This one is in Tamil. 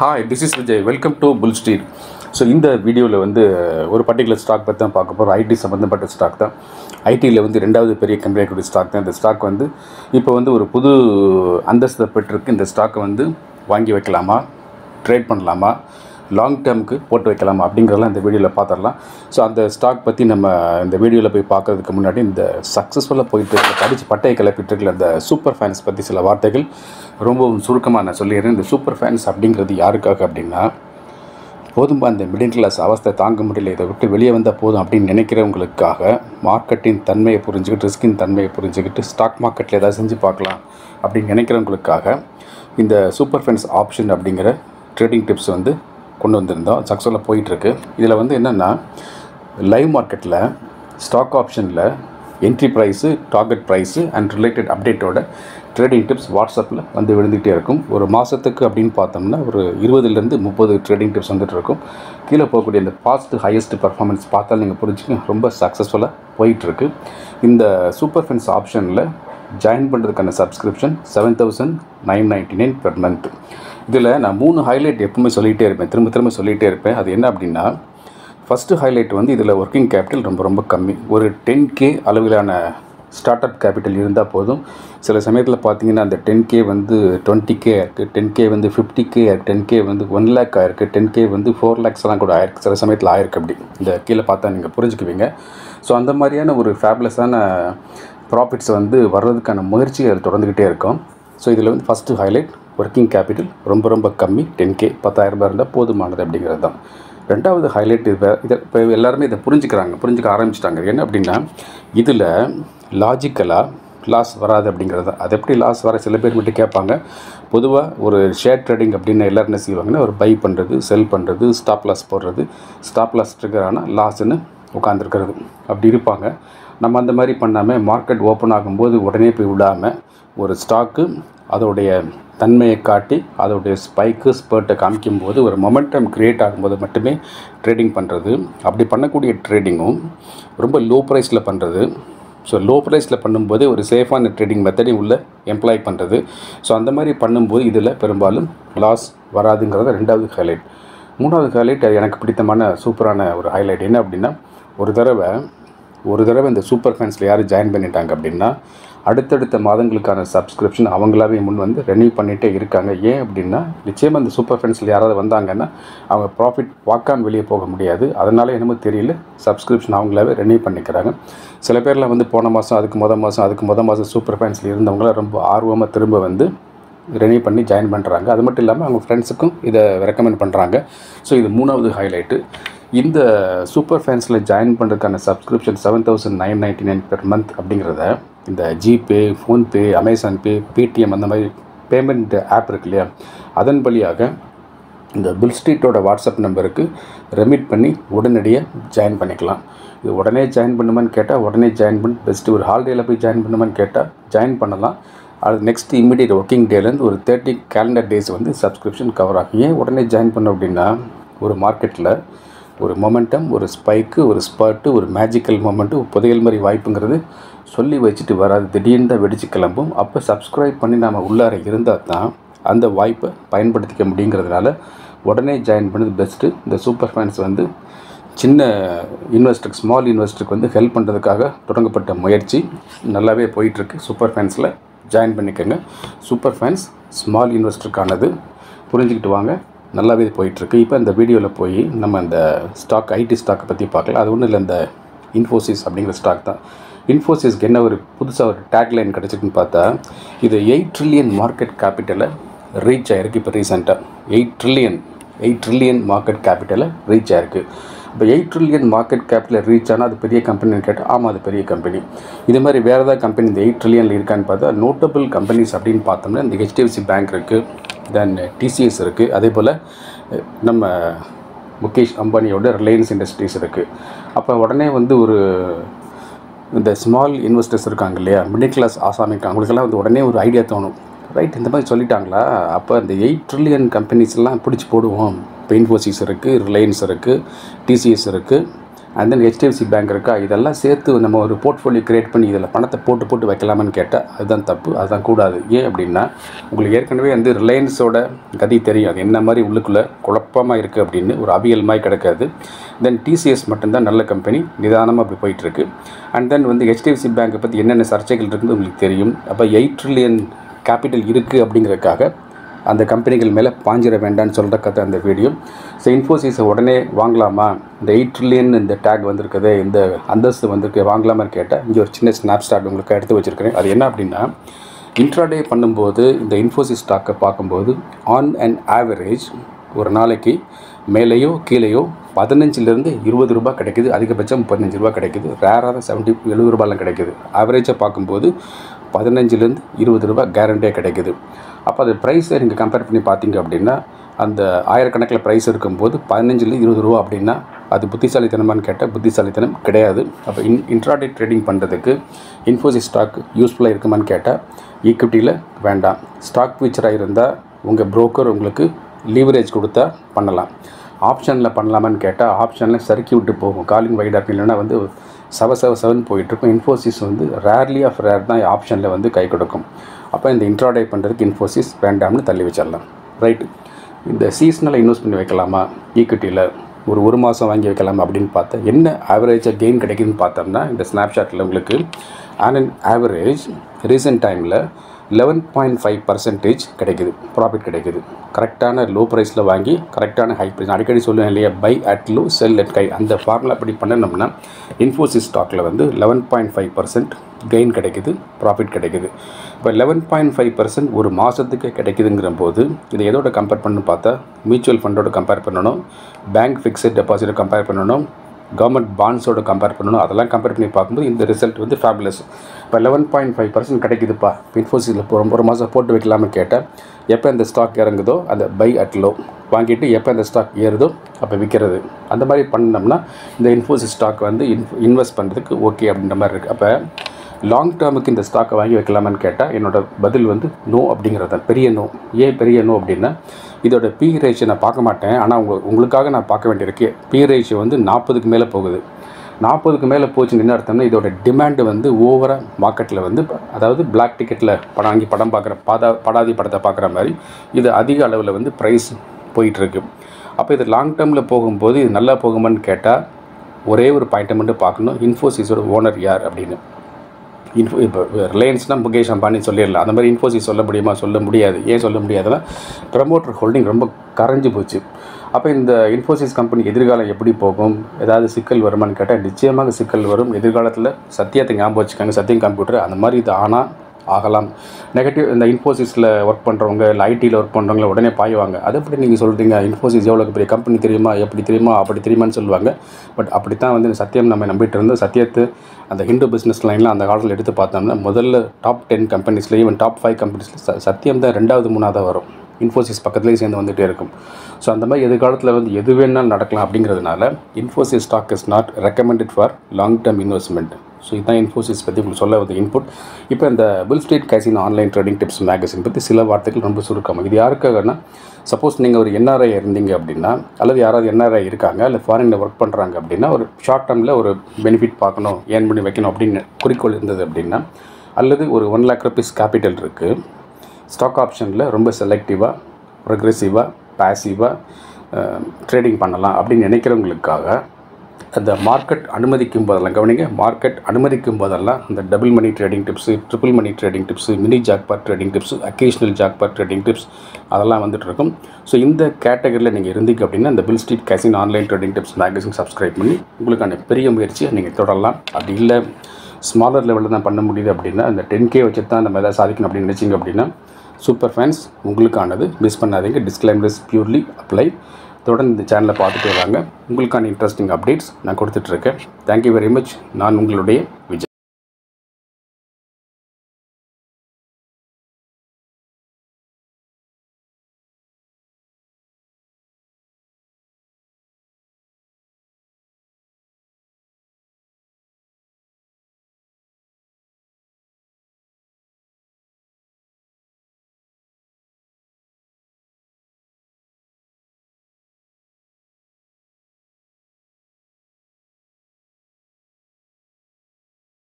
hi this is Vijay welcome to bull street so இந்த வீடியோவில் வந்து ஒரு பர்டிகுலர் ஸ்டாக் பற்றி தான் பார்க்க போகிறோம் ஐடி சம்மந்தப்பட்ட ஸ்டாக் தான் ஐடியில் வந்து ரெண்டாவது பெரிய கம்பெனியோட ஸ்டாக் தான் இந்த ஸ்டாக் வந்து இப்போ வந்து ஒரு புது அந்தஸ்தை பெற்றிருக்கு இந்த ஸ்டாக்கை வந்து வாங்கி வைக்கலாமா ட்ரேட் பண்ணலாமா லாங் டேர்முக்கு போட்டு வைக்கலாமா அப்படிங்கிறதெல்லாம் இந்த வீடியோவில் பார்த்துடலாம் ஸோ அந்த ஸ்டாக் பற்றி நம்ம இந்த வீடியோவில் போய் பார்க்கறதுக்கு முன்னாடி இந்த சக்ஸஸ்ஃபுல்லாக போயிட்டு இருக்க படித்து பட்டையை கிளப்பிட்டு இருக்கிற அந்த சூப்பர் ஃபேன்ஸ் பற்றி சில வார்த்தைகள் ரொம்பவும் சுருக்கமாக நான் சொல்லிடுறேன் இந்த சூப்பர் ஃபேன்ஸ் அப்படிங்கிறது யாருக்காக அப்படின்னா போதும்பா அந்த மிடில் கிளாஸ் அவஸ்தை தாங்க முடியல இதை விட்டு வெளியே வந்தால் போதும் அப்படின்னு நினைக்கிறவங்களுக்காக மார்க்கெட்டின் தன்மையை புரிஞ்சுக்கிட்டு ரிஸ்கின் தன்மையை புரிஞ்சுக்கிட்டு ஸ்டாக் மார்க்கெட்டில் ஏதாவது செஞ்சு பார்க்கலாம் அப்படின்னு நினைக்கிறவங்களுக்காக இந்த சூப்பர் ஃபென்ஸ் ஆப்ஷன் அப்படிங்கிற ட்ரேடிங் டிப்ஸ் வந்து கொண்டு வந்திருந்தோம் சக்ஸஸ்ஃபுல்லாக போயிட்டுருக்கு இதில் வந்து என்னென்னா லைவ் மார்க்கெட்டில் ஸ்டாக் ஆப்ஷனில் entry price target price and related அப்டேட்டோட ட்ரேடிங் டிப்ஸ் வாட்ஸ்அப்பில் வந்து விழுந்துகிட்டே இருக்கும் ஒரு மாதத்துக்கு அப்படின்னு பார்த்தோம்னா ஒரு இருபதுலேருந்து முப்பது ட்ரேடிங் டிப்ஸ் வந்துட்டு இருக்கும் கீழே போகக்கூடிய இந்த பாஸ்ட் ஹையஸ்ட் பர்ஃபார்மன்ஸ் பார்த்தாலும் நீங்கள் புரிஞ்சுக்க ரொம்ப சக்ஸஸ்ஃபுல்லாக போயிட்டுருக்கு இந்த சூப்பர் ஃபென்ஸ் ஆப்ஷனில் ஜாயின் பண்ணுறதுக்கான subscription seven thousand nine ninety nine per month இதில் நான் மூணு ஹைலைட் எப்பவுமே சொல்லிகிட்டே இருப்பேன் திரும்ப திரும்ப சொல்லிகிட்டே இருப்பேன் அது என்ன அப்படின்னா ஃபஸ்ட்டு ஹைலைட் வந்து இதில் ஒர்க்கிங் கேபிட்டல் ரொம்ப ரொம்ப கம்மி ஒரு டென் கே அளவிலான ஸ்டார்ட் அப் கேபிட்டல் இருந்தால் போதும் சில சமயத்தில் பார்த்தீங்கன்னா அந்த டென் கே வந்து டுவெண்ட்டி கே இருக்குது டென் கே வந்து ஃபிஃப்டி கே டென் கே வந்து ஒன் லேக் ஆயிருக்கு டென் கே வந்து ஃபோர் லேக்ஸ்லாம் கூட ஆயிருக்கு சில சமயத்தில் ஆயிருக்கு அப்படி இந்த கீழே பார்த்தா நீங்கள் புரிஞ்சுக்குவீங்க ஸோ அந்த மாதிரியான ஒரு ஃபேப்லஸான ப்ராஃபிட்ஸ் வந்து வர்றதுக்கான முயற்சி அது தொடர்ந்துக்கிட்டே இருக்கும் ஸோ இதில் வந்து ஃபஸ்ட்டு ஹைலைட் ஒர்க்கிங் கேபிட்டல் ரொம்ப ரொம்ப கம்மி டென் கே பத்தாயிரம் ரூபாய் இருந்தால் போதுமானது அப்படிங்கிறது தான் ரெண்டாவது ஹைலைட் இது இதை இப்போ எல்லாருமே இதை புரிஞ்சுக்கிறாங்க புரிஞ்சுக்க ஆரம்பிச்சிட்டாங்க என்ன அப்படின்னா இதில் லாஜிக்கலாக லாஸ் வராது அப்படிங்கிறது தான் அது எப்படி லாஸ் வர சில பேர் மட்டும் கேட்பாங்க பொதுவாக ஒரு ஷேர் ட்ரேடிங் அப்படின்னு எல்லோரும் என்ன செய்வாங்கன்னா ஒரு பை பண்ணுறது செல் பண்ணுறது ஸ்டாப் லாஸ் போடுறது ஸ்டாப் லாஸ் ட்ரிகர் ஆனால் லாஸ்ன்னு உட்காந்துருக்கிறது அப்படி இருப்பாங்க நம்ம அந்த மாதிரி பண்ணாமல் மார்க்கெட் ஓப்பன் ஆகும்போது உடனே போய் விடாமல் ஒரு ஸ்டாக்கு அதோடைய தன்மையை காட்டி அதோடைய ஸ்பைக்கு ஸ்பர்ட்டை காமிக்கும்போது ஒரு மொமெண்டம் க்ரியேட் ஆகும்போது மட்டுமே ட்ரேடிங் பண்ணுறது அப்படி பண்ணக்கூடிய ட்ரேடிங்கும் ரொம்ப லோ ப்ரைஸில் பண்ணுறது ஸோ லோ ப்ரைஸில் பண்ணும்போது ஒரு சேஃபான ட்ரேடிங் மெத்தடையும் உள்ள எம்ப்ளாய் பண்ணுறது ஸோ அந்த மாதிரி பண்ணும்போது இதில் பெரும்பாலும் லாஸ் வராதுங்கிறது ரெண்டாவது ஹைலைட் மூணாவது ஹைலைட் அது எனக்கு பிடித்தமான சூப்பரான ஒரு ஹைலைட் என்ன அப்படின்னா ஒரு தடவை ஒரு தடவை இந்த சூப்பர் ஃபேன்ஸில் யார் ஜாயின் பண்ணிட்டாங்க அப்படின்னா அடுத்தடுத்த மாதங்களுக்கான சப்ஸ்கிரிப்ஷன் அவங்களாவே முன் வந்து ரெனியூ பண்ணிகிட்டே இருக்காங்க ஏன் அப்படின்னா நிச்சயமாக இந்த சூப்பர் ஃபேன்ஸில் யாராவது வந்தாங்கன்னா அவங்க ப்ராஃபிட் வாக்காமல் வெளியே போக முடியாது அதனால் என்னமோ தெரியல சப்ஸ்கிரிப்ஷன் அவங்களாவே ரெனியூ பண்ணிக்கிறாங்க சில பேர்லாம் வந்து போன மாதம் அதுக்கு மொதல் மாதம் அதுக்கு மொதல் மாதம் சூப்பர் ஃபேன்ஸில் இருந்தவங்களாம் ரொம்ப ஆர்வமாக திரும்ப வந்து ரெனியூ பண்ணி ஜாயின் பண்ணுறாங்க அது மட்டும் இல்லாமல் அவங்க ஃப்ரெண்ட்ஸுக்கும் இதை ரெக்கமெண்ட் பண்ணுறாங்க ஸோ இது மூணாவது ஹைலைட்டு இந்த சூப்பர் ஃபேன்ஸில் ஜாயின் பண்ணுறதுக்கான subscription seven thousand nine ninety nine per month அப்படிங்கிறத இந்த GPay PhonePe Amazon pay Paytm அந்த மாதிரி பேமெண்ட் ஆப் இருக்கு இல்லையா அதன் வழியாக இந்த பில் ஸ்ட்ரீட்டோட வாட்ஸ்அப் நம்பருக்கு ரெமிட் பண்ணி உடனடியாக ஜாயின் பண்ணிக்கலாம் இது உடனே ஜாயின் பண்ணுமான்னு கேட்டால் உடனே ஜாயின் பண்ணி பெஸ்ட்டு ஒரு ஹாலிடேயில் போய் ஜாயின் பண்ணுமான்னு கேட்டால் ஜாயின் பண்ணலாம் அது நெக்ஸ்ட் இமீடியட் ஒர்க்கிங் டேலேருந்து ஒரு தேர்ட்டி கேலண்டர் டேஸ் வந்து சப்ஸ்கிரிப்ஷன் கவர் ஆகும் ஏன் உடனே ஜாயின் பண்ணோம் அப்படின்னா ஒரு மார்க்கெட்டில் ஒரு மொமெண்டம் ஒரு ஸ்பைக்கு ஒரு ஸ்பாட்டு ஒரு மேஜிக்கல் மொமெண்ட்டு புதையல் மாதிரி வாய்ப்புங்கிறது சொல்லி வச்சுட்டு வராது திடீர்னு தான் வெடிச்சு கிளம்பும் அப்போ சப்ஸ்கிரைப் பண்ணி நாம் உள்ளார இருந்தால் தான் அந்த வாய்ப்பை பயன்படுத்திக்க முடியுங்கிறதுனால உடனே ஜாயின் பண்ணது பெஸ்ட்டு இந்த சூப்பர் ஃபேன்ஸ் வந்து சின்ன இன்வெஸ்டருக்கு ஸ்மால் இன்வெஸ்டருக்கு வந்து ஹெல்ப் பண்ணுறதுக்காக தொடங்கப்பட்ட முயற்சி நல்லாவே போயிட்டுருக்கு சூப்பர் ஃபேன்ஸில் ஜாயின் பண்ணிக்கோங்க சூப்பர் ஃபேன்ஸ் ஸ்மால் இன்வெஸ்டருக்கானது புரிஞ்சுக்கிட்டு வாங்க நல்லாவே போயிட்டுருக்கு இப்போ இந்த வீடியோவில் போய் நம்ம இந்த ஸ்டாக் ஐடி ஸ்டாக்கை பற்றி பார்க்கலாம் அது ஒன்றும் இல்லை இந்த இன்ஃபோசிஸ் அப்படிங்கிற ஸ்டாக் தான் இன்ஃபோசிஸ்க்கு என்ன ஒரு புதுசாக ஒரு டேக்லைன் கிடச்சிருக்குன்னு பார்த்தா இது எயிட் ட்ரில்லியன் மார்க்கெட் கேபிட்டலை ரீச் ஆகிருக்கு இப்போ ரீசெண்டாக eight trillion eight trillion market கேபிட்டலை ரீச் ஆகிருக்கு இப்போ eight trillion market capital reach ஆனால் அது பெரிய கம்பெனின்னு கேட்டால் ஆமாம் அது பெரிய கம்பெனி இது மாதிரி வேறு ஏதாவது கம்பெனி இந்த எயிட் ட்ரில்லியனில் இருக்கான்னு பார்த்தா நோட்டபிள் கம்பெனிஸ் அப்படின்னு பார்த்தோம்னா இந்த ஹெச்டிஎஃப்சி பேங்க் இருக்குது தென் டிசிஎஸ் இருக்குது அதே போல் நம்ம முகேஷ் அம்பானியோட ரிலையன்ஸ் இண்டஸ்ட்ரீஸ் இருக்குது அப்போ உடனே வந்து ஒரு இந்த ஸ்மால் இன்வெஸ்டர்ஸ் இருக்காங்க இல்லையா மிடில் கிளாஸ் ஆசாமிக்கு அவங்களுக்கெல்லாம் வந்து உடனே ஒரு ஐடியா தோணும் ரைட் இந்த மாதிரி சொல்லிட்டாங்களா அப்போ இந்த எயிட் ட்ரில்லியன் கம்பெனிஸ் எல்லாம் பிடிச்சி போடுவோம் இப்போ இன்ஃபோசிஸ் இருக்குது ரிலையன்ஸ் இருக்குது டிசிஎஸ் இருக்குது அண்ட் தென் ஹெச்டிஎஃப்சி பேங்க் இருக்கா இதெல்லாம் சேர்த்து நம்ம ஒரு போர்ட்ஃபோலியோ கிரியேட் பண்ணி இதில் பணத்தை போட்டு போட்டு வைக்கலாமான்னு கேட்டால் அதுதான் தப்பு அதுதான் கூடாது ஏன் அப்படின்னா உங்களுக்கு ஏற்கனவே வந்து ரிலையன்ஸோட கதி தெரியும் அது என்ன மாதிரி உள்ளுக்குள்ளே குழப்பமாக இருக்குது அப்படின்னு ஒரு அவியல் மாதிரி கிடக்காது தென் டிசிஎஸ் மட்டும்தான் நல்ல கம்பெனி நிதானமாக அப்படி போயிட்டுருக்கு அண்ட் தென் வந்து ஹெச்டிஎஃப்சி பேங்க்கை பற்றி என்னென்ன சர்ச்சைகள் இருக்குன்னு உங்களுக்கு தெரியும் அப்போ எயிட் ட்ரில்லியன் கேபிட்டல் இருக்குது அப்படிங்கிறதுக்காக அந்த கம்பெனிகள் மேலே பாஞ்சிட வேண்டாம்னு சொல்கிற கதை அந்த வீடியோ ஸோ இன்ஃபோசிஸை உடனே வாங்கலாமா இந்த எயிட் ட்ரில்லியன் இந்த டேக் வந்திருக்குது இந்த அந்தஸ்து வந்திருக்கு வாங்கலாமான்னு கேட்டால் இங்கே ஒரு சின்ன ஸ்னாப் ஸ்டார்ட் உங்களுக்கு எடுத்து வச்சுருக்கிறேன் அது என்ன அப்படின்னா இன்ட்ராடே பண்ணும்போது இந்த இன்ஃபோசிஸ் ஸ்டாக்கை பார்க்கும்போது ஆன் அண்ட் ஆவரேஜ் ஒரு நாளைக்கு மேலேயோ கீழேயோ பதினஞ்சுலேருந்து இருபது ரூபாய் கிடைக்குது அதிகபட்சம் பதினஞ்சு ரூபா கிடைக்குது ரேராக தான் செவன்ட்டி எழுபது ரூபாயெலாம் கிடைக்குது ஆவரேஜாக பார்க்கும்போது பதினஞ்சுலேருந்து இருபது ரூபாய் கேரண்டியாக கிடைக்குது அப்போ அது ப்ரைஸை நீங்கள் கம்பேர் பண்ணி பார்த்தீங்க அப்படின்னா அந்த ஆயிரக்கணக்கில் ப்ரைஸ் இருக்கும்போது பதினஞ்சுலேருந்து இருபது ரூபா அப்படின்னா அது புத்திசாலித்தனமான்னு கேட்டால் புத்திசாலித்தனம் கிடையாது அப்போ இன் இன்ட்ராடே ட்ரேடிங் பண்ணுறதுக்கு இன்ஃபோசிஸ் ஸ்டாக் யூஸ்ஃபுல்லாக இருக்குமான்னு கேட்டால் ஈக்விட்டியில் வேண்டாம் ஸ்டாக் ஃபியூச்சராக இருந்தால் உங்கள் broker உங்களுக்கு லீவரேஜ் கொடுத்தா பண்ணலாம் ஆப்ஷனில் பண்ணலாமான்னு கேட்டால் ஆப்ஷனில் சறுக்கி விட்டு போகும் காலிங் வைடாக இல்லைன்னா வந்து சவ சவ செவன் போயிட்டுருக்கும் இன்ஃபோசிஸ் வந்து ரேர்லி ஆஃப் ரேர் தான் ஆப்ஷனில் வந்து கை கொடுக்கும் அப்போ இந்த இன்ட்ராடே பண்ணுறதுக்கு இன்ஃபோசிஸ் வேண்டாம்னு தள்ளி வச்சிடலாம் ரைட்டு இந்த சீசனில் இன்வெஸ்ட் பண்ணி வைக்கலாமா ஈக்விட்டியில் ஒரு ஒரு மாதம் வாங்கி வைக்கலாமா அப்படின்னு பார்த்தா என்ன ஆவரேஜாக கெயின் கிடைக்குதுன்னு பார்த்தோம்னா இந்த ஸ்னாப்ஷாட்டில் உங்களுக்கு ஆன் அன் ஆவரேஜ் ரீசெண்ட் டைமில் லெவன் பாயிண்ட் ஃபைவ் பர்சன்டேஜ் கிடைக்குது ப்ராஃபிட் கிடைக்குது கரெக்டான லோ ப்ரைஸில் வாங்கி கரெக்டான ஹை ப்ரைஸ் அடிக்கடி சொல்லுவேன் இல்லையா buy at low sell at high அந்த ஃபார்முலா அப்படி பண்ணணும்னா இன்ஃபோசிஸ் ஸ்டாக்கில் வந்து eleven point five percent gain கிடைக்குது ப்ராஃபிட் கிடைக்குது இப்போ லெவன் பாயிண்ட் ஃபைவ் பர்சன்ட் ஒரு மாதத்துக்கு கிடைக்குதுங்கிற போது இதை எதோட கம்பேர் பண்ணு பார்த்தா மியூச்சுவல் ஃபண்டோட கம்பேர் பண்ணணும் பேங்க் ஃபிக்ஸட் டெபாசிட்டை கம்பேர் பண்ணணும் கவர்மெண்ட் பாண்ட்ஸோட கம்பேர் பண்ணணும் அதெல்லாம் கம்பேர் பண்ணி பார்க்கும்போது இந்த ரிசல்ட் வந்து ஃபேபுலஸ் இப்போ லெவன் பாயிண்ட் ஃபைவ் பர்சன்ட் கிடைக்குதுப்பா இன்ஃபோசிஸில் ஒரு ஒரு மாதம் போட்டு வைக்கலாம்னு கேட்டால் எப்போ இந்த ஸ்டாக் இறங்குதோ அந்த பை அட் லோ வாங்கிட்டு எப்போ இந்த ஸ்டாக் ஏறுதோ அப்போ விற்கிறது அந்த மாதிரி பண்ணோம்னா இந்த இன்ஃபோசிஸ் ஸ்டாக் வந்து இன்ஃப் இன்வெஸ்ட் பண்ணுறதுக்கு ஓகே அப்படின்ற மாதிரி இருக்குது அப்போ லாங் டேர்முக்கு இந்த ஸ்டாக்கை வாங்கி வைக்கலாமான்னு கேட்டால் என்னோட பதில் வந்து நோ அப்படிங்கிறது தான் பெரிய நோ ஏன் பெரிய நோ அப்படின்னா இதோட பி ரேஷியோ நான் பார்க்க மாட்டேன் ஆனால் உங்க உங்களுக்காக நான் பார்க்க வேண்டியிருக்கு பி ரேஷியோ வந்து நாற்பதுக்கு மேலே போகுது நாற்பதுக்கு மேலே போச்சுன்னு என்ன அர்த்தம்னா இதோட டிமாண்டு வந்து ஓவராக மார்க்கெட்டில் வந்து அதாவது பிளாக் டிக்கெட்டில் படம் வாங்கி படம் பார்க்குற பாதா படாதி படத்தை பார்க்குற மாதிரி இது அதிக அளவில் வந்து ப்ரைஸ் போயிட்டுருக்கு அப்போ இது லாங் டேர்மில் போகும்போது இது நல்லா போகுமான்னு கேட்டால் ஒரே ஒரு பாயிண்ட்டை மட்டும் பார்க்கணும் இன்ஃபோசிஸோட ஓனர் யார் அப்படின்னு இன்ஃபோ இப்போ ரிலையன்ஸ்னால் முகேஷ் அம்பானி சொல்லிடலாம் அந்த மாதிரி இன்ஃபோசிஸ் சொல்ல முடியுமா சொல்ல முடியாது ஏன் சொல்ல முடியாதுன்னா ப்ரமோட்டர் ஹோல்டிங் ரொம்ப கரைஞ்சு போச்சு அப்போ இந்த இன்ஃபோசிஸ் கம்பெனி எதிர்காலம் எப்படி போகும் ஏதாவது சிக்கல் வருமான்னு கேட்டால் நிச்சயமாக சிக்கல் வரும் எதிர்காலத்தில் சத்தியத்தை ஞாபகம் வச்சுக்காங்க சத்தியம் கம்ப்யூட்டர் அந்த மாதிரி இது ஆனால் ஆகலாம் நெகட்டிவ் இந்த இன்ஃபோசிஸில் ஒர்க் பண்ணுறவங்க இல்லை ஐடியில் ஒர்க் பண்ணுறவங்கள உடனே பாயுவாங்க அதை எப்படி நீங்கள் சொல்கிறீங்க இன்ஃபோசிஸ் எவ்வளோ பெரிய கம்பெனி தெரியுமா எப்படி தெரியுமா அப்படி தெரியுமான்னு சொல்லுவாங்க பட் அப்படி தான் வந்து சத்தியம் நம்ம நம்பிட்டு இருந்தோம் சத்தியத்தை அந்த ஹிந்து பிஸ்னஸ் லைனில் அந்த காலத்தில் எடுத்து பார்த்தோம்னா முதல்ல டாப் டென் கம்பெனிஸில் ஈவன் டாப் ஃபைவ் கம்பெனிஸில் ச சத்தியம் தான் ரெண்டாவது மூணாவது வரும் இன்ஃபோசிஸ் பக்கத்துலேயும் சேர்ந்து வந்துகிட்டே இருக்கும் ஸோ அந்த மாதிரி எதிர்காலத்தில் வந்து எது வேணாலும் நடக்கலாம் அப்படிங்கிறதுனால Infosys stock is not recommended for long term investment so இதுதான் இன்ஃபோசிஸ் பற்றி உங்களுக்கு சொல்ல வந்து இன்புட் இப்போ இந்த பில் ஸ்ட்ரீட் கேசின் ஆன்லைன் ட்ரேடிங் டிப்ஸ் மேகசின் பற்றி சில வார்த்தைகள் ரொம்ப சுருக்கமாக இது யாருக்காகனா சப்போஸ் நீங்கள் ஒரு என்ஆர்ஐ இருந்தீங்க அப்படின்னா அல்லது யாராவது என்ஆர்ஐ இருக்காங்க இல்லை ஃபாரினில் ஒர்க் பண்ணுறாங்க அப்படின்னா ஒரு ஷார்ட் டேர்மில் ஒரு பெனிஃபிட் பார்க்கணும் ஏர்ன் பண்ணி வைக்கணும் அப்படின்னு குறிக்கோள் இருந்தது அப்படின்னா அல்லது ஒரு ஒன் லேக் ருபீஸ் கேபிட்டல் இருக்குது ஸ்டாக் ஆப்ஷனில் ரொம்ப செலக்டிவாக ப்ரொக்ரெசிவாக பேசிவாக ட்ரேடிங் பண்ணலாம் அப்படின்னு நினைக்கிறவங்களுக்காக அந்த மார்க்கெட் அனுமதிக்கும் போதெல்லாம் கவனிங்க மார்க்கெட் அனுமதிக்கும் போதெல்லாம் இந்த double money trading tips triple money trading tips mini jackpot trading tips occasional jackpot trading tips அதெல்லாம் வந்துட்டு இருக்கும் ஸோ இந்த கேட்டகரியில் நீங்கள் இருந்தீங்க அப்படின்னா இந்த பில் ஸ்ட்ரீட் கேசின் online trading tips magazine subscribe பண்ணி உங்களுக்கான பெரிய முயற்சியை நீங்கள் தொடரலாம் அப்படி இல்லை ஸ்மாலர் லெவலில் தான் பண்ண முடியுது அப்படின்னா இந்த டென் கே வச்சு தான் நம்ம எதாவது சாதிக்கணும் அப்படின்னு நினச்சிங்க அப்படின்னா சூப்பர் ஃபேன்ஸ் உங்களுக்கானது மிஸ் பண்ணாதீங்க டிஸ்க்ளைமர்ஸ் பியூர்லி அப்ளை தொடர்ந்து இந்த சேனலை பார்த்துட்டே வாங்க உங்களுக்கான இன்ட்ரெஸ்டிங் அப்டேட்ஸ் நான் கொடுத்துட்ருக்கேன் தேங்க்யூ வெரி மச் நான் உங்களுடைய விஜய்